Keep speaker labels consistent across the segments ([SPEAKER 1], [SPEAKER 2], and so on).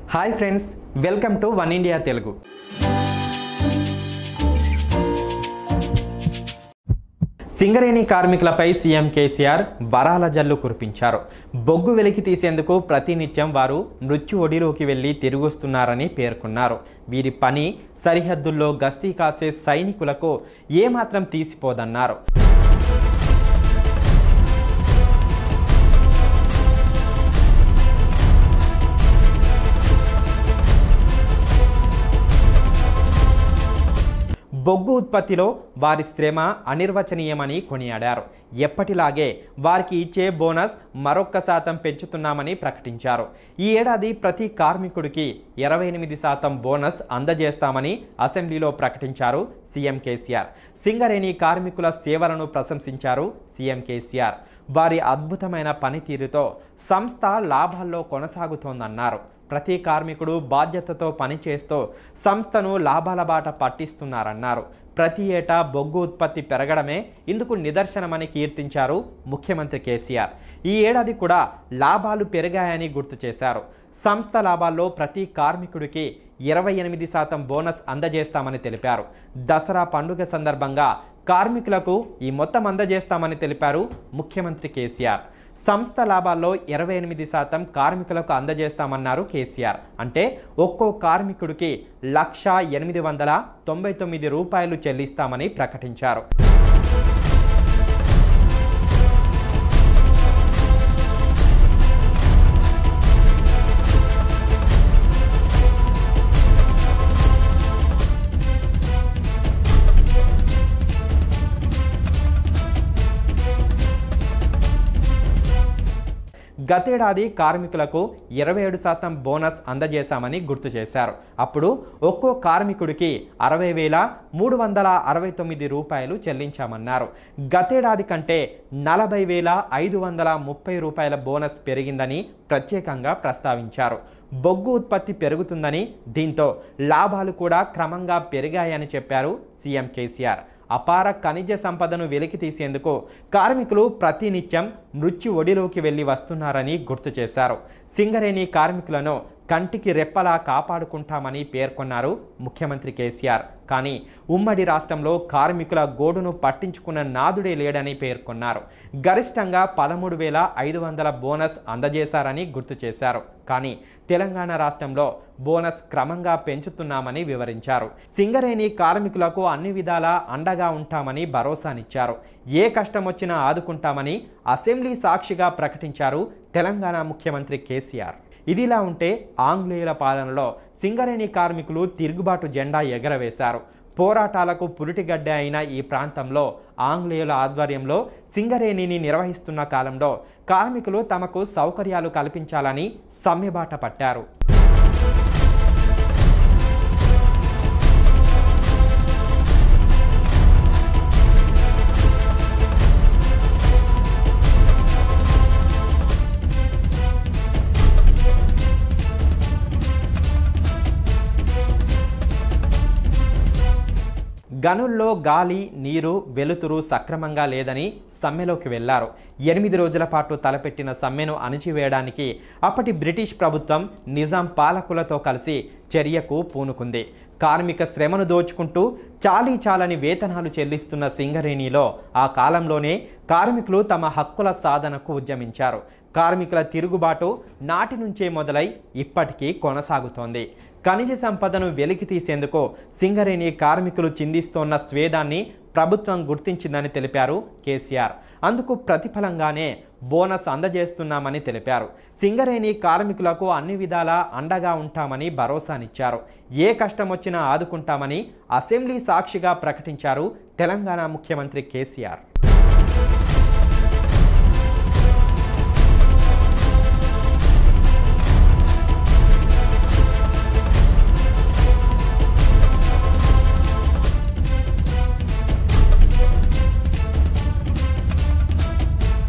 [SPEAKER 1] hi friends welcome to one India Telugu Singareni కార్మికులపై CM KCR వరాల జల్లు కురిపించారు బొగ్గు వెలికి తీసేందుకు ప్రతినిత్యం వారు మృత్యు ఒడిలోకి వెళ్లి తిరిగొస్తున్నారని పేర్కొన్నారు వీరి పని సరిహద్దుల్లో గస్తీ కాసే సైనికులకు ఏమాత్రం తీసిపోదన్నారు బొగ్గు ఉత్పత్తిలో వారి శ్రమ అనిర్వచనీయమని కొనియాడారు ఎప్పటిలాగే వారికి ఇచ్చే బోనస్ మరొక్క శాతం పెంచుతున్నామని ప్రకటించారు ఈ ఏడాది ప్రతి కార్మికుడికి ఇరవై ఎనిమిది శాతం బోనస్ అందజేస్తామని అసెంబ్లీలో ప్రకటించారు సీఎం కేసీఆర్ సింగరేణి కార్మికుల సేవలను ప్రశంసించారు సీఎం కేసీఆర్ వారి అద్భుతమైన పనితీరుతో సంస్థ లాభాల్లో కొనసాగుతోందన్నారు ప్రతి కార్మికుడు బాధ్యతతో పనిచేస్తూ సంస్థను లాభాల బాట పట్టిస్తున్నారన్నారు ప్రతి ఏటా బొగ్గు ఉత్పత్తి పెరగడమే ఇందుకు నిదర్శనమని కీర్తించారు ముఖ్యమంత్రి కేసీఆర్ ఈ ఏడాది కూడా లాభాలు పెరిగాయని గుర్తు చేశారు సంస్థ లాభాల్లో ప్రతి కార్మికుడికి ఇరవై ఎనిమిది శాతం బోనస్ అందజేస్తామని తెలిపారు దసరా పండుగ సందర్భంగా కార్మికులకు ఈ మొత్తం అందజేస్తామని తెలిపారు ముఖ్యమంత్రి కేసీఆర్ సంస్థ లాభాల్లో ఇరవై ఎనిమిది శాతం కార్మికులకు అందజేస్తామన్నారు కేసీఆర్ అంటే ఒక్కో కార్మికుడికి లక్ష ఎనిమిది వందల తొంభై తొమ్మిది రూపాయలు చెల్లిస్తామని ప్రకటించారు గతేడాది కార్మికులకు ఇరవై ఏడు శాతం బోనస్ అందజేశామని గుర్తు చేశారు అప్పుడు ఒక్కో కార్మికుడికి అరవై వేల మూడు వందల అరవై తొమ్మిది రూపాయలు చెల్లించామన్నారు గతేడాది కంటే నలభై వేల ఐదు వందల ముప్పై రూపాయల బోనస్ పెరిగిందని ప్రత్యేకంగా ప్రస్తావించారు బొగ్గు ఉత్పత్తి పెరుగుతుందని దీంతో లాభాలు కూడా క్రమంగా పెరిగాయని చెప్పారు సీఎం కేసీఆర్ అపార ఖనిజ సంపదను వెలికి తీసేందుకు కార్మికులు ప్రతినిత్యం మృత్యు ఒడిలోకి వెళ్ళి వస్తున్నారని గుర్తు చేశారు సింగరేణి కార్మికులను కంటికి రెప్పలా కాపాడుకుంటామని పేర్కొన్నారు ముఖ్యమంత్రి కేసీఆర్ కానీ ఉమ్మడి రాష్ట్రంలో కార్మికుల గోడును పట్టించుకున్న నాదుడే లేడని పేర్కొన్నారు గరిష్టంగా పదమూడు వేల ఐదు వందల బోనస్ అందజేశారని గుర్తు చేశారు కానీ తెలంగాణ రాష్ట్రంలో బోనస్ క్రమంగా పెంచుతున్నామని వివరించారు సింగరేణి కార్మికులకు అన్ని విధాలా అండగా ఉంటామని భరోసానిచ్చారు ఏ కష్టం వచ్చినా ఆదుకుంటామని అసెంబ్లీ సాక్షిగా ప్రకటించారు తెలంగాణ ముఖ్యమంత్రి కేసీఆర్ ఇదిలా ఉంటే ఆంగ్లేయుల పాలనలో సింగరేణి కార్మికులు తిరుగుబాటు జెండా ఎగరవేశారు పోరాటాలకు పురిటిగడ్డ అయిన ఈ ప్రాంతంలో ఆంగ్లేయుల ఆధ్వర్యంలో సింగరేణిని నిర్వహిస్తున్న కాలంలో కార్మికులు తమకు సౌకర్యాలు కల్పించాలని సమ్మెబాట పట్టారు గనుల్లో గాలి నీరు వెలుతురు సక్రమంగా లేదని సమ్మెలోకి వెళ్లారు ఎనిమిది రోజుల పాటు తలపెట్టిన సమ్మెను అణిచివేయడానికి అప్పటి బ్రిటిష్ ప్రభుత్వం నిజాం పాలకులతో కలిసి చర్యకు పూనుకుంది కార్మిక శ్రమను దోచుకుంటూ చాలీ చాలని వేతనాలు చెల్లిస్తున్న సింగరేణిలో ఆ కాలంలోనే కార్మికులు తమ హక్కుల సాధనకు ఉద్యమించారు కార్మికుల తిరుగుబాటు నాటి నుంచే మొదలై ఇప్పటికీ కొనసాగుతోంది ఖనిజ సంపదను వెలికి తీసేందుకు సింగరేణి కార్మికులు చిందిస్తోన్న స్వేదాన్ని ప్రభుత్వం గుర్తించిందని తెలిపారు కేసీఆర్ అందుకు ప్రతిఫలంగానే బోనస్ అందజేస్తున్నామని తెలిపారు సింగరేణి కార్మికులకు అన్ని విధాలా అండగా ఉంటామని భరోసానిచ్చారు ఏ కష్టం వచ్చినా ఆదుకుంటామని అసెంబ్లీ సాక్షిగా ప్రకటించారు తెలంగాణ ముఖ్యమంత్రి కేసీఆర్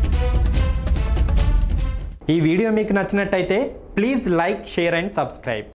[SPEAKER 1] ఈ వీడియో మీకు నచ్చినట్టయితే please like share and subscribe